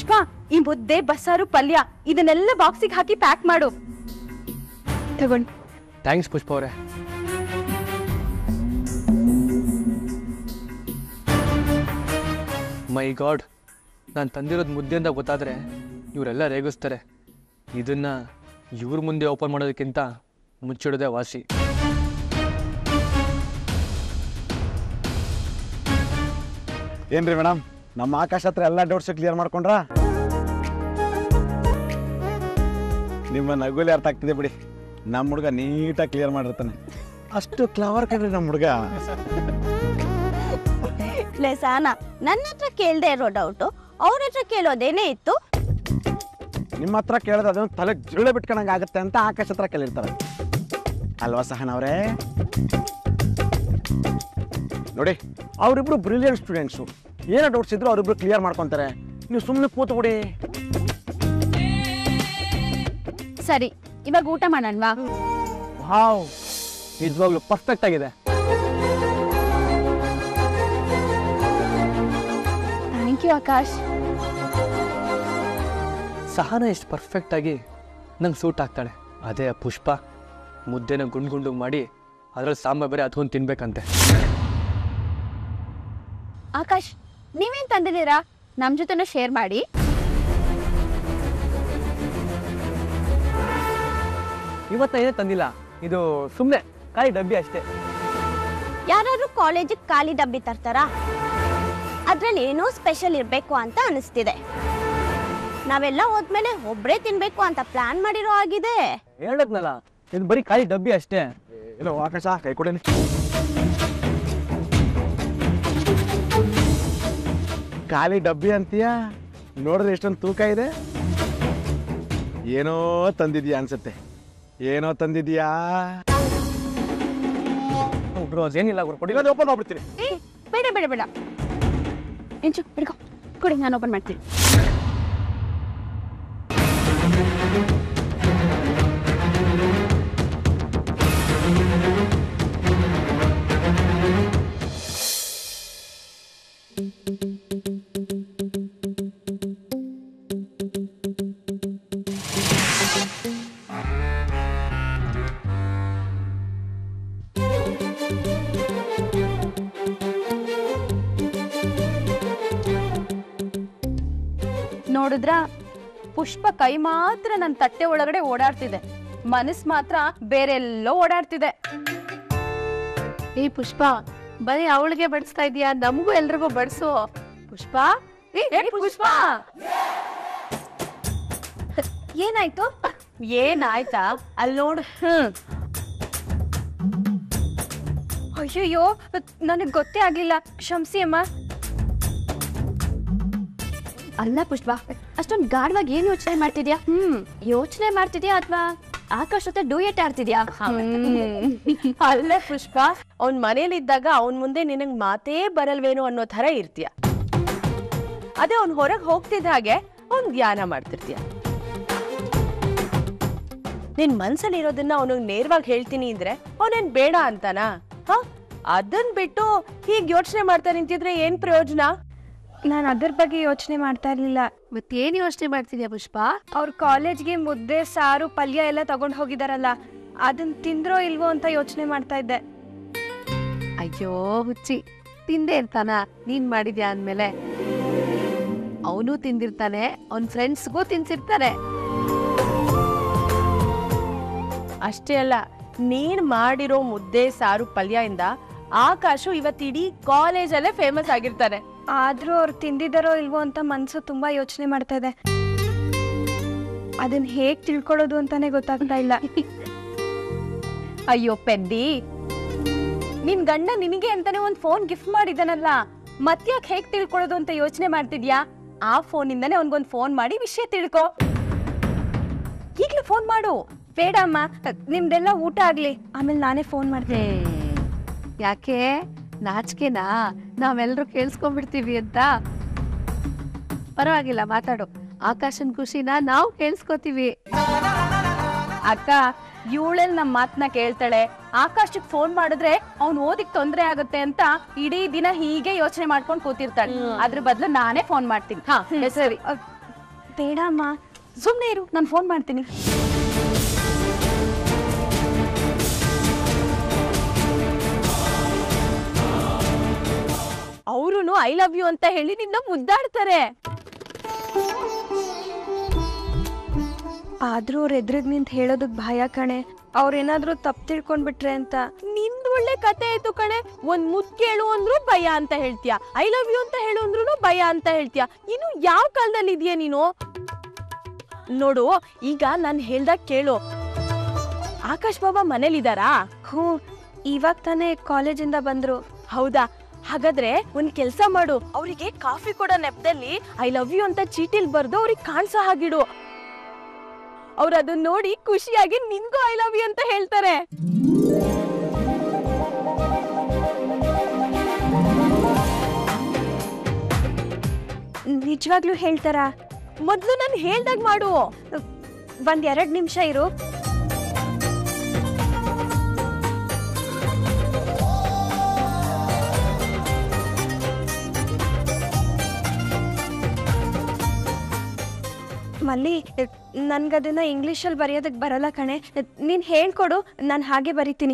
ಪುಷ್ಪ ಈ ಮುದ್ದೆ ಬಸ್ಸಾರು ಪಲ್ಯ ಇದನ್ನೆಲ್ಲ ಬಾಕ್ಸಿಗೆ ಹಾಕಿ ಪ್ಯಾಕ್ ಮಾಡು ತಗೊಂಡ್ ಥ್ಯಾಂಕ್ಸ್ ಪುಷ್ಪ ಅವರೇ ಮೈ ಗಾಡ್ ನಾನು ತಂದಿರೋದು ಮುದ್ದೆ ಅಂತ ಗೊತ್ತಾದರೆ ಇವರೆಲ್ಲ ರೇಗಿಸ್ತಾರೆ ಇದನ್ನ ಇವ್ರ ಮುಂದೆ ಓಪನ್ ಮಾಡೋದಕ್ಕಿಂತ ಮುಚ್ಚಿಡೋದೇ ವಾಸಿ ಏನ್ರಿ ಮೇಡಮ್ ನಮ್ಮ ಆಕಾಶ ಹತ್ರ ಎಲ್ಲ ಡೌಟ್ಸ್ ಕ್ಲಿಯರ್ ಮಾಡ್ಕೊಂಡ್ರಾ ನಿಮ್ಮ ನಗುಲಿ ಅರ್ಥ ಆಗ್ತಿದೆ ಬಿಡಿ ನಮ್ಮ ಹುಡುಗ ನೀಟಾಗಿ ಕ್ಲಿಯರ್ ಮಾಡಿರ್ತಾನೆ ಅಷ್ಟು ಕ್ಲವರ್ ಕಣ್ರಿ ನಮ್ಮ ಹುಡುಗ ಲೇ ಸಾನ ನನ್ನ ಹತ್ರ ಕೇಳದೆ ಇರೋ ಡೌಟು ಅವ್ರ ಹತ್ರ ಕೇಳೋದೇನೇ ಇತ್ತು ನಿಮ್ಮ ಹತ್ರ ಕೇಳಿದ್ರೆ ಅದನ್ನು ತಲೆ ಜಿರಳೆ ಬಿಟ್ಕೊಂಡಂಗೆ ಆಗುತ್ತೆ ಅಂತ ಆಕಾಶ ಹತ್ರ ಕೇಳಿರ್ತಾರೆ ಅಲ್ವಾ ಸಹನ್ ಅವರೇ ನೋಡಿ ಅವರಿಬ್ರು ಬ್ರಿಲಿಯಂಟ್ ಸ್ಟೂಡೆಂಟ್ಸು ಏನೋ ಡೌಟ್ಸ್ ಇದ್ರು ಅವರಿಬ್ರು ಕ್ಲಿಯರ್ ಮಾಡ್ಕೊತಾರೆ ನೀವು ಸುಮ್ಮನೆ ಕೂತ್ಬಿಡಿ ಸರಿ ಇವಾಗ ಊಟ ಮಾಡೋಣವಾ ವಾವ್ ನಿಜವಾಗ್ಲೂ ಪರ್ಫೆಕ್ಟ್ ಆಗಿದೆ ಥ್ಯಾಂಕ್ ಯು ಆಕಾಶ್ ಸಹನ ಎಷ್ಟು ಪರ್ಫೆಕ್ಟಾಗಿ ನಂಗೆ ಸೂಟ್ ಆಗ್ತಾಳೆ ಅದೇ ಆ ಪುಷ್ಪ ಮುದ್ದೆನ ಗುಂಡು ಗುಂಡು ಮಾಡಿ ಅದ್ರಲ್ಲಿ ಸಾಂಬಾರ್ ಬೇರೆ ಹತ್ಕೊಂಡು ತಿನ್ಬೇಕಂತೆ ಆಕಾಶ್ ನೀವೇನ್ ತಂದಿದ್ದೀರಾ ನಮ್ ಜೊತೆನೂ ಶೇರ್ ಮಾಡಿ ಇವತ್ತ ಏನೇ ತಂದಿಲ್ಲ ಇದು ಸುಮ್ಮನೆ ಖಾಲಿ ಡಬ್ಬಿ ಅಷ್ಟೇ ಯಾರಾದ್ರೂ ಕಾಲೇಜಿಗೆ ಖಾಲಿ ಡಬ್ಬಿ ತರ್ತಾರಾ ಅದ್ರಲ್ಲಿ ಏನೋ ಸ್ಪೆಷಲ್ ಇರಬೇಕು ಅಂತ ಅನಿಸ್ತಿದೆ ನಾವೆಲ್ಲ ಹೋದ್ಮೇಲೆ ಒಬ್ರೇ ತಿನ್ಬೇಕು ಅಂತ ಪ್ಲಾನ್ ಮಾಡಿರೋ ಆಗಿದೆ ಹೇಳದ್ನಲ್ಲ ಇದು ಬರೀ ಖಾಲಿ ಡಬ್ಬಿ ಅಷ್ಟೇ ಇಲ್ಲ ಆಕಾಶ ಕೈ ಕೊಡೇನಿ ಖಾಲಿ ಡಬ್ಬಿ ಅಂತೀಯ ನೋಡಿದ್ರೆ ಎಷ್ಟೊಂದು ತೂಕ ಇದೆ ಏನೋ ತಂದಿದ್ಯಾ ಅನ್ಸುತ್ತೆ ಏನೋ ತಂದಿದ್ಯಾ ಬ್ರೋ ಅದೇನಿಲ್ಲ ಗುರು ಕೊಡಿ ಓಪನ್ ಮಾಡ್ಬಿಡ್ತೀನಿ ಏ ಬೇಡ ಬೇಡ ಬೇಡ ಇಂಚು ಹಿಡ್ಕೊ ಕೊಡಿ ನಾನು ಓಪನ್ ಮಾಡ್ತೀನಿ ನೋಡಿದ್ರ ಪುಷ್ಪ ಕೈ ಮಾತ್ರ ನನ್ನ ತಟ್ಟೆ ಒಳಗಡೆ ಓಡಾಡ್ತಿದೆ ಮನಸ್ ಮಾತ್ರ ಬೇರೆಲ್ಲೋ ಓಡಾಡ್ತಿದೆ ಏ ಪುಷ್ಪ ಬರೀ ಅವಳಿಗೆ ಬಡಿಸ್ತಾ ಇದೀಯಾ ನಮಗೂ ಎಲ್ರಿಗೂ ಬಡಿಸು ಪುಷ್ಪ ಏ, ಏ, ಪುಷ್ಪ ಏನಾಯ್ತು ಏನಾಯ್ತಾ ಅಲ್ಲಿ ನೋಡು ಹ್ಮ್ ಅಯ್ಯಯ್ಯೋ ನನಗೆ ಗೊತ್ತೇ ಆಗ್ಲಿಲ್ಲ ಕ್ಷಮಿಸಿ ಅಮ್ಮ ಅಲ್ಲ ಪುಷ್ಪ ಅಷ್ಟೊಂದು ಗಾಢವಾಗಿ ಏನ್ ಯೋಚನೆ ಮಾಡ್ತಿದ್ಯಾ ಹ್ಮ್ ಯೋಚನೆ ಮಾಡ್ತಿದ್ಯಾ ಅಥವಾ ಆಕಾಶ್ ಜೊತೆ ಡೂಯೆಟ್ ಆಡ್ತಿದ್ಯಾ ಅಲ್ಲೇ ಪುಷ್ಪ ಅವ್ನ್ ಮನೇಲಿದ್ದಾಗ ಅವನ್ ಮುಂದೆ ನಿನಗ್ ಮಾತೇ ಬರಲ್ವೇನೋ ಅನ್ನೋ ತರ ಇರ್ತೀಯ ಅದೇ ಅವ್ನ್ ಹೊರಗ್ ಹೋಗ್ತಿದ್ದ ಹಾಗೆ ಅವ್ನ್ ಧ್ಯಾನ ಮಾಡ್ತಿರ್ತೀಯ ನಿನ್ ಮನ್ಸಲ್ಲಿರೋದನ್ನ ಅವನಿಗೆ ನೇರವಾಗಿ ಹೇಳ್ತೀನಿ ಅಂದ್ರೆ ಅವನೇನ್ ಬೇಡ ಅಂತಾನಾ ಹ ಅದನ್ ಬಿಟ್ಟು ಹೀಗ್ ಯೋಚನೆ ಮಾಡ್ತಾ ನಿಂತಿದ್ರೆ ಏನ್ ಪ್ರಯೋಜನ ನಾನು ಅದ್ರ ಬಗ್ಗೆ ಯೋಚನೆ ಮಾಡ್ತಾ ಇರ್ಲಿಲ್ಲ ಮತ್ತೇನ್ ಯೋಚನೆ ಮಾಡ್ತಿದ್ಯಾ ಪುಷ್ಪ ಅವ್ರ ಕಾಲೇಜ್ಗೆ ಮುದ್ದೆ ಸಾರು ಪಲ್ಯ ಎಲ್ಲ ತಗೊಂಡ್ ಹೋಗಿದಾರಲ್ಲ ಅದನ್ನ ತಿಂದ್ರೋ ಇಲ್ವೋ ಅಂತ ಯೋಚನೆ ಮಾಡ್ತಾ ಇದ್ದೆ ಅಯ್ಯೋ ಹುಚ್ಚಿ ತಿಂದೇ ಇರ್ತಾನ ನೀನ್ ಮಾಡಿದ್ಯಾ ಅಂದ್ಮೇಲೆ ಅವನು ತಿಂದಿರ್ತಾನೆ ಅವನ್ ಫ್ರೆಂಡ್ಸ್ಗೂ ತಿನ್ಸಿರ್ತಾರೆ ಅಷ್ಟೇ ಅಲ್ಲ ನೀನ್ ಮಾಡಿರೋ ಮುದ್ದೆ ಸಾರು ಪಲ್ಯ ಇಂದ ಆಕಾಶು ಇವತ್ತಿಡೀ ಕಾಲೇಜಲ್ಲೇ ಫೇಮಸ್ ಆಗಿರ್ತಾನೆ ಆದ್ರೂ ಅವ್ರು ತಿಂದಿದಾರೋ ಇಲ್ವೋ ಅಂತ ಮನ್ಸು ತುಂಬಾ ಯೋಚನೆ ಮಾಡ್ತಾ ಇದೆ ಅದನ್ನ ಹೇಗ್ ತಿಳ್ಕೊಳ್ಳೋದು ಅಂತಾನೆ ಗೊತ್ತಾಗ್ತಾ ಇಲ್ಲ ಅಯ್ಯೋ ಪೆದ್ದಿ ನಿನ್ ಗಂಡ ನಿನಗೆ ಅಂತಾನೆ ಒಂದ್ ಫೋನ್ ಗಿಫ್ಟ್ ಮಾಡಿದಾನಲ್ಲ ಮತ್ಯಾಕ್ ಹೇಗ್ ತಿಳ್ಕೊಳ್ಳೋದು ಅಂತ ಯೋಚನೆ ಮಾಡ್ತಿದ್ಯಾ ಆ ಫೋನ್ ಇಂದಾನೆ ಅವ್ನ್ಗೊಂದ್ ಫೋನ್ ಮಾಡಿ ವಿಷಯ ತಿಳ್ಕೊ ಈಗ್ಲೂ ಫೋನ್ ಮಾಡು ಬೇಡ ಅಮ್ಮ ನಿಮ್ದೆಲ್ಲ ಊಟ ಆಗ್ಲಿ ಆಮೇಲೆ ನಾನೇ ಫೋನ್ ಮಾಡ್ತೀನಿ ಯಾಕೆ ನಾಚಿಕೆನಾ ನಾವೆಲ್ಲರೂ ಕೇಳಿಸ್ಕೊಂಡ್ಬಿಡ್ತೀವಿ ಅಂತ ಪರವಾಗಿಲ್ಲ ಮಾತಾಡು ಆಕಾಶನ್ ಖುಷಿನ ನಾವು ಕೇಳಿಸ್ಕೊತೀವಿ ಅಕ್ಕ ಇವಳಲ್ಲಿ ನಮ್ಮ ಮಾತನ್ನ ಕೇಳ್ತಾಳೆ ಆಕಾಶಕ್ ಫೋನ್ ಮಾಡಿದ್ರೆ ಅವ್ನ್ ಓದಿಕ್ ತೊಂದ್ರೆ ಆಗುತ್ತೆ ಅಂತ ಇಡೀ ದಿನ ಹೀಗೆ ಯೋಚನೆ ಮಾಡ್ಕೊಂಡ್ ಕೂತಿರ್ತಾಳೆ ಅದ್ರ ಬದ್ಲು ನಾನೇ ಫೋನ್ ಮಾಡ್ತೀನಿ ಹಾ ಸರಿ ಅಹ್, ಬೇಡ ಅಮ್ಮ ಸುಮ್ಮನೆ ಇರು ನಾನು ಫೋನ್ ಮಾಡ್ತೀನಿ ಅವ್ರು ಐ ಲವ್ ಯು ಅಂತ ಹೇಳಿ ನಿನ್ನ ಮುದ್ದಾಡ್ತಾರೆ ಆದ್ರೂ ಅವ್ರ ಎದುರಿಗೆ ನಿಂತ ಹೇಳೋದಕ್ ಭಯ ಕಣೆ ಅವ್ರೇನಾದ್ರೂ ತಪ್ಪು ತಿಳ್ಕೊಂಡ್ಬಿಟ್ರೆ ಅಂತ ನಿಂದ್ ಒಳ್ಳೆ ಕತೆ ಆಯ್ತು ಕಣೆ ಒಂದ್ ಮುದ್ ಕೇಳು ಅಂದ್ರು ಭಯ ಅಂತ ಹೇಳ್ತೀಯ ಐ ಲವ್ ಯು ಅಂತ ಹೇಳು ಅಂದ್ರು ಭಯ ಅಂತ ಹೇಳ್ತೀಯ ಇನ್ನು ಯಾವ ಕಾಲದಲ್ಲಿ ಇದೆಯಾ ನೀನು ನೋಡು ಈಗ ನಾನ್ ಹೇಳ್ದಾಗ ಕೇಳು ಆಕಾಶ್ ಬಾಬಾ ಮನೇಲಿದಾರಾ ಹ್ಞೂ ಇವಾಗ ತಾನೇ ಕಾಲೇಜಿಂದ ಬಂದ್ರು ಹೌದಾ ಹಾಗಾದ್ರೆ ಒಂದ್ ಕೆಲ್ಸ ಮಾಡು ಅವರಿಗೆ ಕಾಫಿ ಕೊಡೋ ನೆಪದಲ್ಲಿ ಐ ಲವ್ ಯು ಅಂತ ಚೀಟಿಲ್ ಬರ್ದು ಅವ್ರಿಗೆ ಕಾಣ್ಸೋ ಹಾಗಿಡು ಅವ್ರು ಅದನ್ನ ನೋಡಿ ಖುಷಿಯಾಗಿ ನಿನ್ಗೂ ಐ ಲವ್ ಯು ಅಂತ ಹೇಳ್ತಾರೆ ನಿಜವಾಗ್ಲೂ ಹೇಳ್ತಾರಾ ಮೊದ್ಲು ನಾನು ಹೇಳ್ದಾಗ ಮಾಡು ಒಂದ್ ಎರಡ್ ನಿಮಿಷ ಇರು ಮಲ್ಲಿ ನನ್ಗದನ್ನ ಇಂಗ್ಲೀಷಲ್ಲಿ ಬರೆಯೋದಕ್ಕೆ ಬರಲ್ಲ ಕಣೆ ನೀನ್ ಹೇಳ್ಕೊಡು ನಾನು ಹಾಗೆ ಬರಿತೀನಿ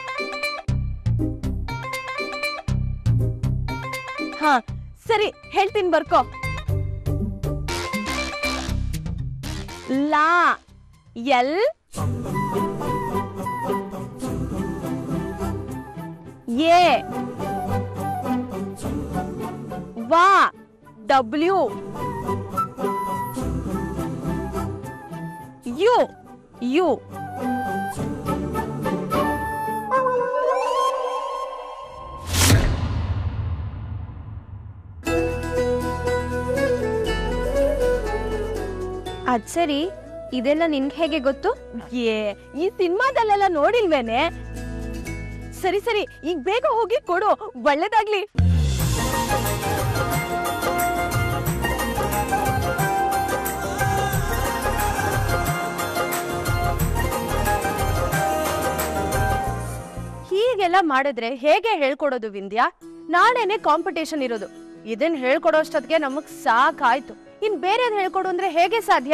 ಹಾ ಸರಿ ಹೇಳ್ತೀನಿ ಬರ್ಕೋ ಲಾ ಎಲ್ ಎ ವಾ ಡಬ್ಲ್ಯೂ ಯು ಯು ಅದ್ ಸರಿ ಇದೆಲ್ಲ ನಿನ್ಗೆ ಹೇಗೆ ಗೊತ್ತು ಏ ಈ ಸಿನಿಮಾದಲ್ಲೆಲ್ಲ ನೋಡಿಲ್ವೇನೆ ಸರಿ ಸರಿ ಈಗ ಬೇಗ ಹೋಗಿ ಕೊಡು ಒಳ್ಳೇದಾಗ್ಲಿ ಹೀಗೆಲ್ಲ ಮಾಡಿದ್ರೆ ಹೇಗೆ ಹೇಳ್ಕೊಡೋದು ವಿಂದ್ಯಾ ನಾಳೆನೆ ಕಾಂಪಿಟೇಷನ್ ಇರೋದು ಇದನ್ ಹೇಳ್ಕೊಡೋ ಅಷ್ಟೊತ್ತಿಗೆ ನಮಗ್ ಸಾಕಾಯ್ತು ಇನ್ ಬೇರೆದ್ ಹೇಳ್ಕೊಡು ಅಂದ್ರೆ ಹೇಗೆ ಸಾಧ್ಯ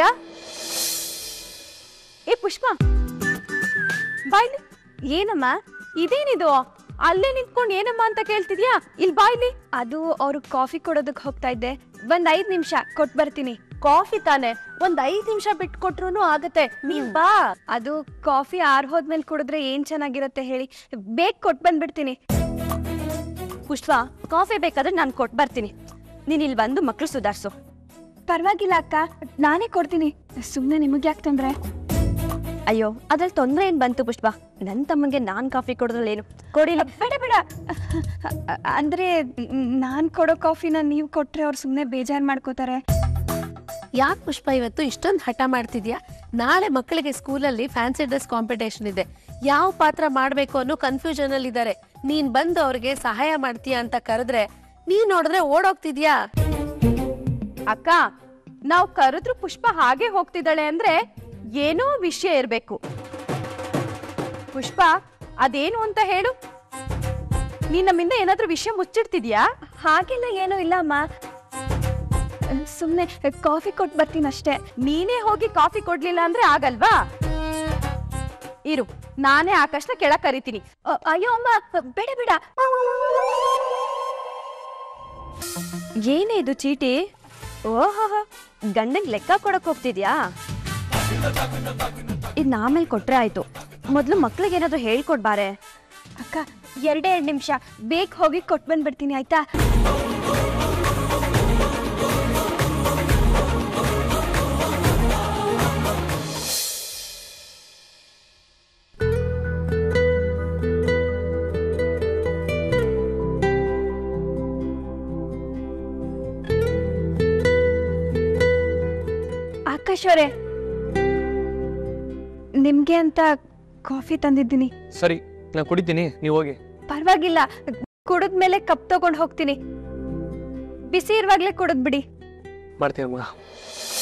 ಏ ಪುಷ್ಪ ಬಾಯ್ಲಿ ಏನಮ್ಮ ಇದೇನಿದು ಅಲ್ಲೇ ನಿಂತ್ಕೊಂಡು ಏನಮ್ಮ ಅಂತ ಕೇಳ್ತಿದ್ಯಾ ಇಲ್ಲಿ ಬಾಯ್ಲಿ ಅದು ಅವ್ರು ಕಾಫಿ ಕೊಡೋದಕ್ಕೆ ಹೋಗ್ತಾ ಇದ್ದೆ ಒಂದ್ ಐದ್ ನಿಮಿಷ ಕೊಟ್ ಬರ್ತೀನಿ ಕಾಫಿ ತಾನೆ ಒಂದ್ ಐದ್ ನಿಮಿಷ ಬಿಟ್ಟು ಕೊಟ್ರು ಆಗತ್ತೆ ನೀನ್ ಬಾ ಅದು ಕಾಫಿ ಆರ್ ಹೋದ್ಮೇಲೆ ಕುಡಿದ್ರೆ ಏನ್ ಚೆನ್ನಾಗಿರುತ್ತೆ ಹೇಳಿ ಬೇಗ ಕೊಟ್ ಬಂದ್ಬಿಡ್ತೀನಿ ಪುಷ್ಪ ಕಾಫಿ ಬೇಕಾದ್ರೆ ನಾನು ಕೊಟ್ ಬರ್ತೀನಿ ನೀನ್ ಇಲ್ಲಿ ಬಂದು ಮಕ್ಳು ಸುಧಾರ್ಸು ಪರವಾಗಿಲ್ಲ ಅಕ್ಕ ನಾನೇ ಕೊಡ್ತೀನಿ ಸುಮ್ಮನೆ ನಿಮಗೆ ಯಾಕೆ ತೊಂದ್ರೆ ಅಯ್ಯೋ ಅದ್ರಲ್ಲಿ ತೊಂದ್ರೆ ಏನ್ ಬಂತು ಪುಷ್ಪ ನನ್ ತಮ್ಮಂಗೆ ನಾನ್ ಕಾಫಿ ಕೊಡೋದ್ರಲ್ಲೇನು ಕೊಡಿಲ್ಲ ಬೇಡ ಬೇಡ ಅ- ಅಂದ್ರೆ ನಾನ್ ಕೊಡೋ ಕಾಫಿನ ನೀವು ಕೊಟ್ರೆ ಅವ್ರು ಸುಮ್ಮನೆ ಬೇಜಾರ್ ಮಾಡ್ಕೋತಾರೆ ಯಾಕೆ ಪುಷ್ಪ ಇವತ್ತು ಇಷ್ಟೊಂದು ಹಠ ಮಾಡ್ತಿದ್ಯಾ ನಾಳೆ ಮಕ್ಕಳಿಗೆ ಸ್ಕೂಲಲ್ಲಿ ಫ್ಯಾನ್ಸಿ ಡ್ರೆಸ್ ಕಾಂಪಿಟೇಷನ್ ಇದೆ ಯಾವ ಪಾತ್ರ ಮಾಡಬೇಕು ಅನ್ನೋ ಕನ್ಫ್ಯೂಷನ್ ಅಲ್ಲಿ ಇದ್ದಾರೆ ನೀನ್ ಬಂದು ಅವ್ರಿಗೆ ಸಹಾಯ ಮಾಡ್ತೀಯಾ ಅಂತ ಕರೆದ್ರೆ ನೀನ್ ನೋಡಿದ್ರೆ ಓಡೋಗ್ತಿದ್ಯಾ ಅಕ್ಕ ನಾವು ಕರೆದ್ರು ಪುಷ್ಪ ಹಾಗೆ ಹೋಗ್ತಿದ್ದಾಳೆ ಅಂದ್ರೆ ಏನೋ ವಿಷಯ ಇರ್ಬೇಕು ಪುಷ್ಪ ಅದೇನು ಅಂತ ಹೇಳು ನೀನ್ ನಮ್ಮಿಂದ ಏನಾದ್ರೂ ವಿಷಯ ಮುಚ್ಚಿಡ್ತಿದ್ಯಾ ಹಾಗೆಲ್ಲ ಏನೂ ಇಲ್ಲ ಅಮ್ಮ ಸುಮ್ಮನೆ ಕಾಫಿ ಕೊಟ್ಟು ಬರ್ತೀನಿ ಅಷ್ಟೇ ನೀನೇ ಹೋಗಿ ಕಾಫಿ ಕೊಡ್ಲಿಲ್ಲ ಅಂದ್ರೆ ಆಗಲ್ವಾ ಇರು ನಾನೇ ಆಕಾಶ್ನ ಕೆಳಗ್ ಕರಿತೀನಿ ಅ- ಅಯ್ಯೋ ಅಮ್ಮ ಬೇಡ ಬೇಡ ಏನೇ ಇದು ಚೀಟಿ ಓಹೋ ಗಂಡಂಗ್ ಲೆಕ್ಕ ಕೊಡಕ್ ಹೋಗ್ತಿದ್ಯಾ ಇದ್ ಆಮೇಲೆ ಕೊಟ್ರೆ ಆಯ್ತು ಮೊದ್ಲು ಮಕ್ಳಿಗೆ ಏನಾದ್ರು ಹೇಳ್ಕೊಡ್ಬಾರೆ ಅಕ್ಕ ಎರಡೇ ಎರಡು ನಿಮಿಷ ಬೇಗ ಹೋಗಿ ಕೊಟ್ಟು ಬಂದ್ಬಿಡ್ತೀನಿ ಆಯ್ತಾ ಆಕಾಶ್ ಅವರೇ ನಿಮ್ಗೆ ಅಂತ ಕಾಫಿ ತಂದಿದ್ದೀನಿ ಸರಿ ನಾನು ಕುಡಿತೀನಿ ನೀವು ಹೋಗಿ ಪರವಾಗಿಲ್ಲ ಕುಡಿದ್ಮೇಲೆ ಕಪ್ ತಗೊಂಡು ಹೋಗ್ತೀನಿ ಬಿಸಿ ಇರುವಾಗ್ಲೇ ಕುಡಿದ್ಬಿಡಿ ಮಾಡ್ತೀನಿ ಮಗ